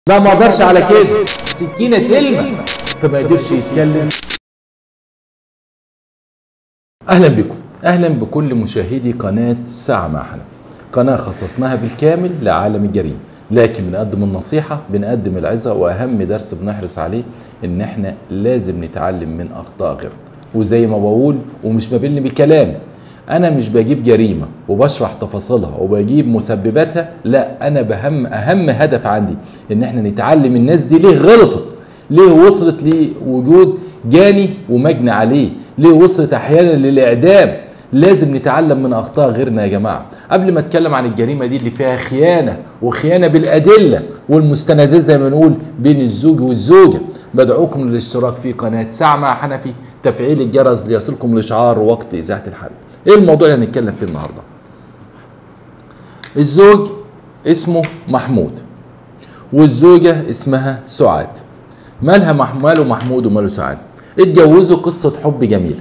لا ما اقدرش على كده سكينه تلمع فما قدرش يتكلم اهلا بكم اهلا بكل مشاهدي قناه ساعه مع حنفي قناه خصصناها بالكامل لعالم الجريمه لكن بنقدم النصيحه بنقدم العظه واهم درس بنحرص عليه ان احنا لازم نتعلم من اخطاء غيرنا وزي ما بقول ومش ببل بكلام انا مش بجيب جريمه وبشرح تفاصيلها وبجيب مسبباتها لا انا بهم اهم هدف عندي ان احنا نتعلم الناس دي ليه غلطت ليه وصلت لوجود جاني ومجني عليه ليه وصلت احيانا للاعدام لازم نتعلم من اخطاء غيرنا يا جماعه قبل ما اتكلم عن الجريمه دي اللي فيها خيانه وخيانه بالادله والمستندات زي ما نقول بين الزوج والزوجه بدعوكم للاشتراك في قناه ساعه مع حنفي تفعيل الجرس ليصلكم الاشعار وقت اذاعه الحلقه ايه الموضوع اللي هنتكلم فيه النهارده الزوج اسمه محمود والزوجة اسمها سعاد مالها مح... ماله محمود وماله سعاد اتجوزوا قصة حب جميلة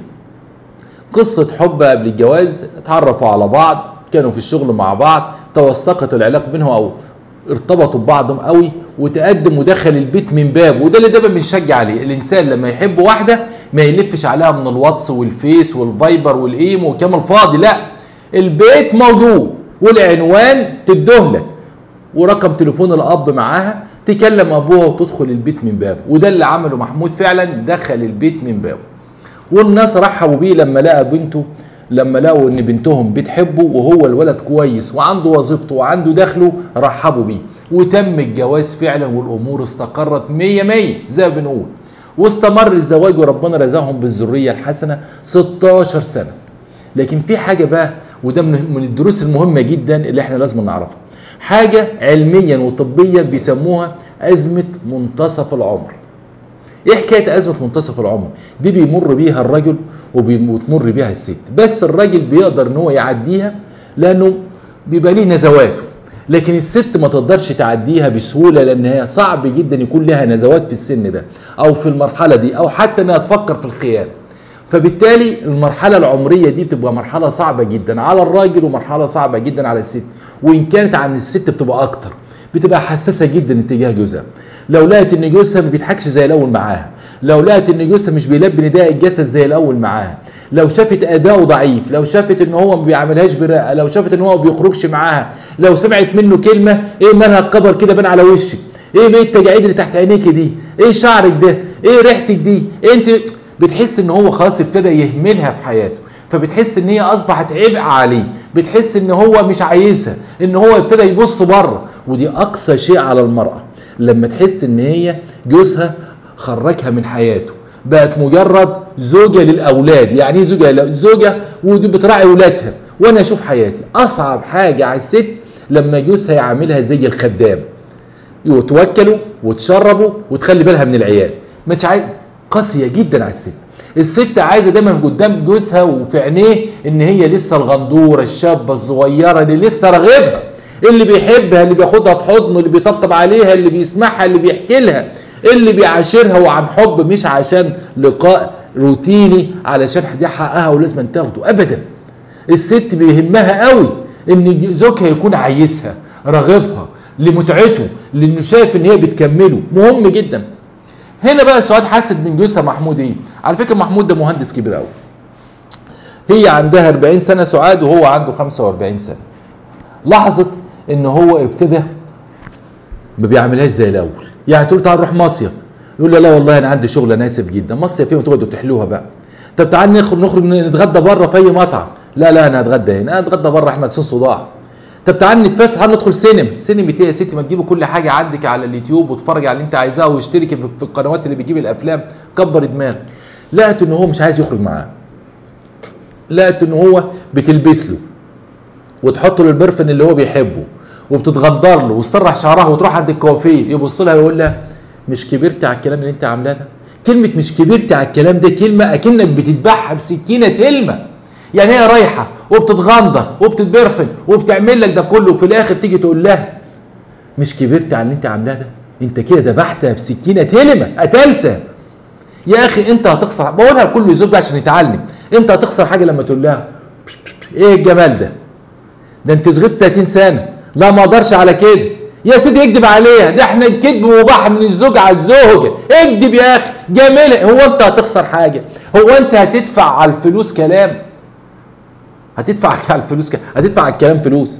قصة حب قبل الجواز اتعرفوا على بعض كانوا في الشغل مع بعض توثقت العلاقة بينهم او ارتبطوا ببعضهم قوي وتقدم ودخل البيت من باب وده اللي دايما بنشجع عليه الانسان لما يحب واحده ما يلفش عليها من الواتس والفيس والفايبر والايمو والكلام الفاضي لا البيت موجود والعنوان تدهلك ورقم تليفون الاب معاها تكلم ابوها وتدخل البيت من بابه وده اللي عمله محمود فعلا دخل البيت من بابه والناس رحبوا بيه لما لقى بنته لما لقوا ان بنتهم بتحبه وهو الولد كويس وعنده وظيفته وعنده دخله رحبوا بيه وتم الجواز فعلا والامور استقرت مية مية زي ما بنقول واستمر الزواج وربنا رزقهم بالذريه الحسنه 16 سنه لكن في حاجه بقى وده من الدروس المهمه جدا اللي احنا لازم نعرفها حاجه علميا وطبيا بيسموها ازمه منتصف العمر ايه حكايه ازمه منتصف العمر دي بيمر بيها الرجل وبتمر بيها الست بس الراجل بيقدر ان هو يعديها لانه بيبقى ليه نزواته لكن الست ما تقدرش تعديها بسهوله لان هي صعب جدا يكون لها نزوات في السن ده او في المرحله دي او حتى انها تفكر في الخيانه فبالتالي المرحله العمريه دي بتبقى مرحله صعبه جدا على الراجل ومرحله صعبه جدا على الست وان كانت عن الست بتبقى اكتر بتبقى حساسه جدا اتجاه جوزها لو لقت ان جوزها ما بيضحكش زي الاول معاها لو لقت ان جوزها مش بيلبي نداء الجسد زي الاول معاها لو شافت اداؤه ضعيف لو شافت ان هو ما بيعملهاش برقه لو شافت ان هو ما بيخرجش معاها لو سمعت منه كلمه ايه مالها الكبر كده بان على وشك ايه بيه التجاعيد اللي تحت عينيك دي ايه شعرك ده ايه ريحتك دي إيه انت بتحس ان هو خلاص ابتدى يهملها في حياته فبتحس ان هي اصبحت عبء عليه بتحس ان هو مش عايزها ان هو ابتدى يبص بره ودي اقصى شيء على المراه لما تحس ان هي جوزها خرجها من حياته بقت مجرد زوجة للأولاد يعني ايه زوجة زوجة ودي بتراعي ولادها وأنا أشوف حياتي أصعب حاجة على الست لما جوزها يعاملها زي الخدام وتوكله وتشربه وتخلي بالها من العيال مش عايز قاسية جدا على الست الست عايزة دايما قدام جوزها وفي عينيه ان هي لسه الغندورة الشابة الصغيرة اللي لسه راغبها اللي بيحبها اللي بياخدها في حضنه اللي بيطبطب عليها اللي بيسمعها اللي بيحكي لها اللي بيعاشرها وعن حب مش عشان لقاء روتيني علشان دي حقها ولازم تاخده ابدا الست بيهمها قوي ان زوجها يكون عايزها راغبها لمتعته لانه شايف ان هي بتكمله مهم جدا هنا بقى سعاد حست من جوزها محمود ايه على فكره محمود ده مهندس كبير قوي هي عندها 40 سنه سعاد وهو عنده 45 سنه لاحظت ان هو ابتدى ما بيعملهاش زي الاول يعني تقول تعال نروح مصيف يقول لها لا والله انا عندي شغل ناسب جدا مصيف ايه تقعدوا تحلوها بقى طب تعال نخرج نخرج نتغدى بره في اي مطعم لا لا انا هتغدى هنا انا اتغدى بره احنا ناقصين صداع طب تعال نتفسح ندخل سينما سينما ايه يا ستي ما تجيبوا كل حاجه عندك على اليوتيوب واتفرجي على اللي انت عايزاه واشتركي في القنوات اللي بتجيب الافلام كبر دماغك لقت ان هو مش عايز يخرج معاها لقت ان هو بتلبس له وتحط له البرفن اللي هو بيحبه وبتتغدر له وتسرح شعرها وتروح عند الكوافير يبص لها ويقول لها مش كبرت على الكلام اللي انت عاملاه ده كلمة مش كبرت على الكلام ده كلمة أكنك بتذبحها بسكينة تلمة يعني هي رايحة وبتتغندر وبتتبرفن وبتعمل لك ده كله وفي الآخر تيجي تقول لها مش كبرت على اللي انت عاملاه ده انت كده ذبحتها بسكينة تلمة قتلتها يا أخي انت هتخسر بقولها لكل زوج عشان يتعلم انت هتخسر حاجة لما تقول لها ايه الجمال ده ده انت صغرت 30 سنة لا ما اقدرش على كده يا سيدي اكذب عليها ده احنا الكذب مباح من الزوج على الزوجه اكذب يا اخي جاملها هو انت هتخسر حاجه هو انت هتدفع على الفلوس كلام هتدفع على الفلوس ك... هتدفع على الكلام فلوس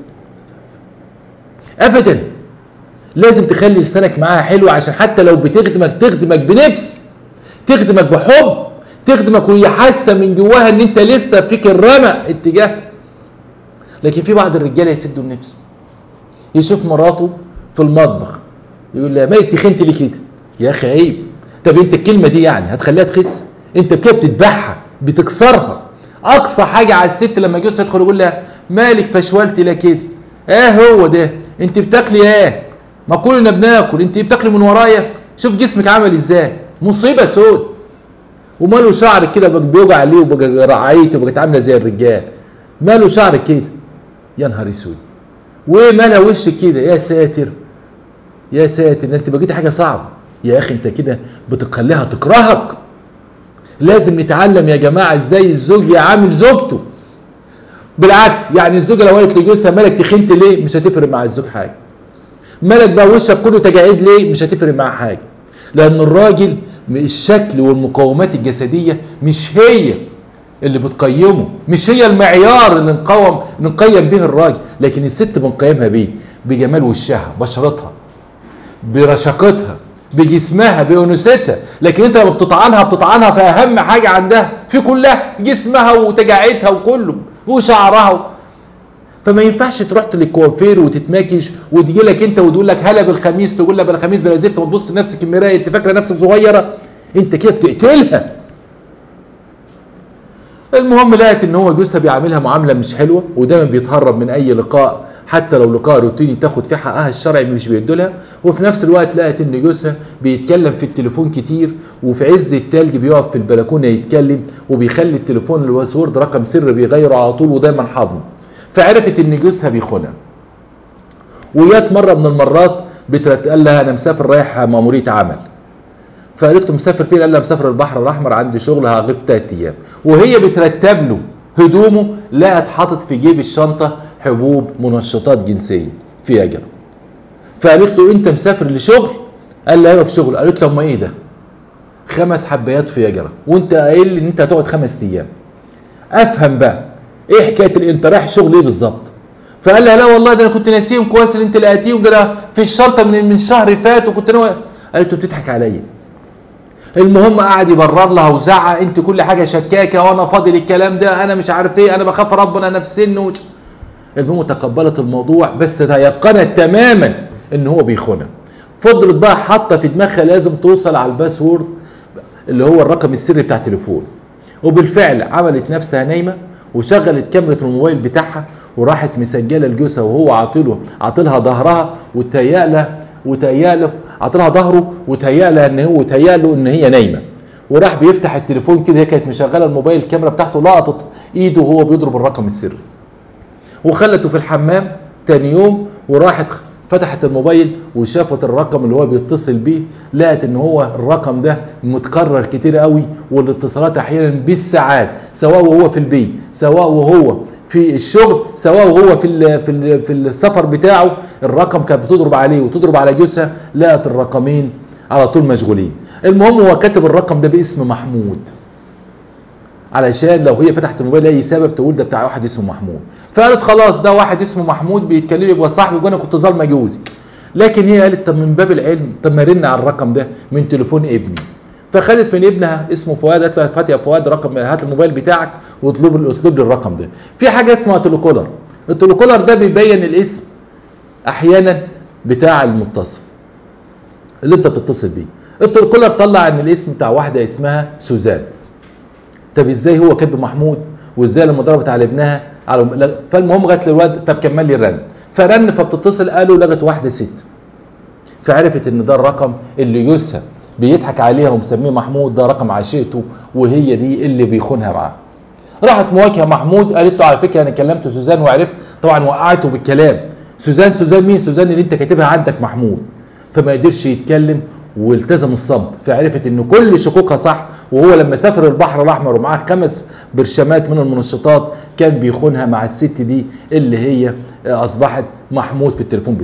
ابدا لازم تخلي لسانك معاها حلو عشان حتى لو بتخدمك تخدمك بنفس تخدمك بحب تخدمك وهي حاسه من جواها ان انت لسه فيك الرمق اتجاه لكن في بعض الرجاله يسدوا النفس يشوف مراته في المطبخ يقول لها ما اتخنت ليه كده يا اخي عيب طب انت الكلمه دي يعني هتخليها تخس انت كده بتذبحها بتكسرها اقصى حاجه على الست لما جوزها يدخل يقول لها مالك فشولت لا كده ايه هو ده انت بتاكلي ايه ما كلنا بناكل انت بتاكلي من ورايا شوف جسمك عامل ازاي مصيبه سود وماله شعرك كده بقى بيوجع عليه وبقى رعايته وبقت عامله زي الرجال ماله شعرك كده يا نهار اسود ومالها وشك كده يا ساتر يا ساتر ده انت بقيت حاجه صعبه يا اخي انت كده بتخليها تكرهك لازم نتعلم يا جماعه ازاي الزوج يعامل زوجته بالعكس يعني الزوجه لو قالت لجوزها مالك تخنت ليه مش هتفرق مع الزوج حاجه مالك بقى وشك كله تجاعيد ليه مش هتفرق معاه حاجه لان الراجل الشكل والمقومات الجسديه مش هي اللي بتقيمه مش هي المعيار اللي نقوم نقيم به الراجل لكن الست بنقيمها بيه بجمال وشها بشرتها برشاقتها بجسمها بانوثتها لكن انت لما بتطعنها بتطعنها في اهم حاجه عندها في كلها جسمها وتجاعيدها وكله وشعرها فما ينفعش تروح للكوافير وتتماكش وتجي لك انت وتقول لك هلا بالخميس تقول لها بالخميس بلا زفت وتبص لنفسك المرايه انت فاكره نفسك صغيره انت كده بتقتلها المهم لقت ان هو جوزها بيعاملها معامله مش حلوه ودايما بيتهرب من اي لقاء حتى لو لقاء روتيني تاخد فيه حقها الشرعي مش بيدولها وفي نفس الوقت لقت ان جوزها بيتكلم في التليفون كتير وفي عز التلج بيقف في البلكونه يتكلم وبيخلي التليفون الباسورد رقم سر بيغيره على طول ودايما حاضنه فعرفت ان جوزها بيخونها وجات مره من المرات بترت قال لها انا مسافر رايح ماموريه عمل فقالت له مسافر فين؟ قال لها مسافر البحر الاحمر عندي شغل هغيب ثلاث ايام وهي بترتب له هدومه لقت حاطط في جيب الشنطه حبوب منشطات جنسيه فياجرا فقالت له انت مسافر لشغل؟ قال لها ايوه في شغل قالت له امال ايه ده؟ خمس حبايات فياجرا وانت قايل لي ان انت هتقعد خمس ايام افهم بقى ايه حكايه ال- انت رايح شغل ايه بالظبط؟ فقال لها لا والله ده انا كنت ناسيهم كويس اللي انت لقيتيهم ده أنا في الشنطه من من شهر فات وكنت ناوي قالت له بتضحك عليا المهم قعد يبرر لها وزعق انت كل حاجه شكاكه وانا فاضل الكلام ده انا مش عارف ايه انا بخاف ربنا انا في سن ومش المهم تقبلت الموضوع بس تيقنت تماما ان هو بيخونها فضلت بقى حاطه في دماغها لازم توصل على الباسورد اللي هو الرقم السري بتاع التليفون وبالفعل عملت نفسها نايمه وشغلت كاميرا الموبايل بتاعها وراحت مسجله لجوزها وهو عاطله عاطلها ظهرها وتهيأ وتهيأ عاطلها ظهره وتهيأ ان هو وتهيأ له ان هي نايمه وراح بيفتح التليفون كده هي كانت مشغله الموبايل الكاميرا بتاعته لقطت ايده وهو بيضرب الرقم السري وخلته في الحمام تاني يوم وراحت فتحت الموبايل وشافت الرقم اللي هو بيتصل بيه لقت ان هو الرقم ده متكرر كتير قوي والاتصالات احيانا بالساعات سواء وهو في البيت سواء وهو في الشغل سواء وهو في ال في ال في السفر بتاعه الرقم كانت بتضرب عليه وتضرب على جوزها لقت الرقمين على طول مشغولين المهم هو كاتب الرقم ده باسم محمود علشان لو هي فتحت الموبايل لاي سبب تقول ده بتاع واحد اسمه محمود فقالت خلاص ده واحد اسمه محمود بيتكلم يبقى صاحبي وانا كنت ظالمه جوزي لكن هي قالت طب من باب العلم طب ما رن على الرقم ده من تليفون ابني فخدت من ابنها اسمه فؤاد قالت له هات يا فؤاد رقم هات الموبايل بتاعك واطلب اطلب لي الرقم ده في حاجه اسمها تليكولر التليكولر ده بيبين الاسم احيانا بتاع المتصل اللي انت بتتصل بيه التليكولر طلع ان الاسم بتاع واحده اسمها سوزان طب ازاي هو كاتب محمود وازاي لما ضربت على ابنها على لا، فالمهم جت للواد طب كمل لي الرن فرن فبتتصل قالوا لقت واحده ست فعرفت ان ده الرقم اللي جوزها بيضحك عليها ومسميه محمود ده رقم عشيقته وهي دي اللي بيخونها معاه راحت مواجهه محمود قالت له على فكره انا كلمت سوزان وعرفت طبعا وقعته بالكلام سوزان سوزان مين سوزان اللي انت كاتبها عندك محمود فما قدرش يتكلم والتزم الصمت فعرفت ان كل شكوكها صح وهو لما سافر البحر الاحمر ومعاه خمس برشامات من المنشطات كان بيخونها مع الست دي اللي هي اصبحت محمود في التليفون بتاعه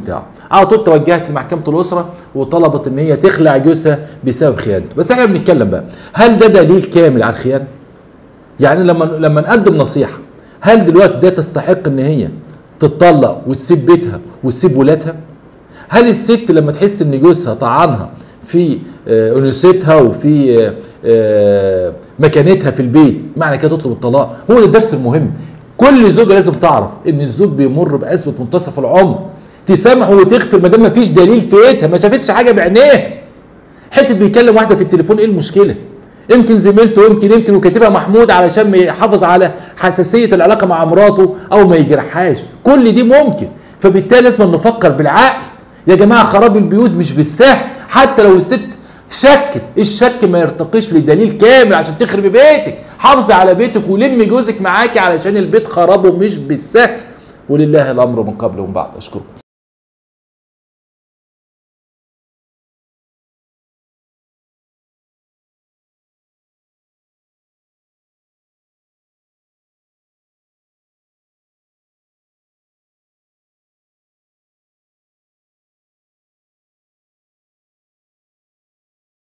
على طول توجهت لمحكمه الاسره وطلبت ان هي تخلع جوزها بسبب خيانته بس احنا بنتكلم بقى هل ده دليل كامل على الخيانه يعني لما لما نقدم نصيحه هل دلوقتي ده تستحق ان هي تتطلق وتسيب بيتها وتسيب ولادها هل الست لما تحس ان جوزها طعنها في آه، انوثتها وفي آه، آه، مكانتها في البيت معنى كده تطلب الطلاق هو ده الدرس المهم كل زوجه لازم تعرف ان الزوج بيمر بازمه منتصف العمر تسامحه وتغفر ما دام ما فيش دليل في ايدها ما شافتش حاجه بعينيها حته بيكلم واحده في التليفون ايه المشكله يمكن زميلته يمكن يمكن وكاتبها محمود علشان ما يحافظ على حساسيه العلاقه مع مراته او ما يجرحهاش كل دي ممكن فبالتالي لازم نفكر بالعقل يا جماعه خراب البيوت مش بالسهل حتى لو الست شكت الشك ما يرتقيش لدليل كامل عشان تخربي بيتك حافظي على بيتك ولمي جوزك معاكي علشان البيت خرابه مش بالسهل ولله الامر من قبل ومن بعد اشكركم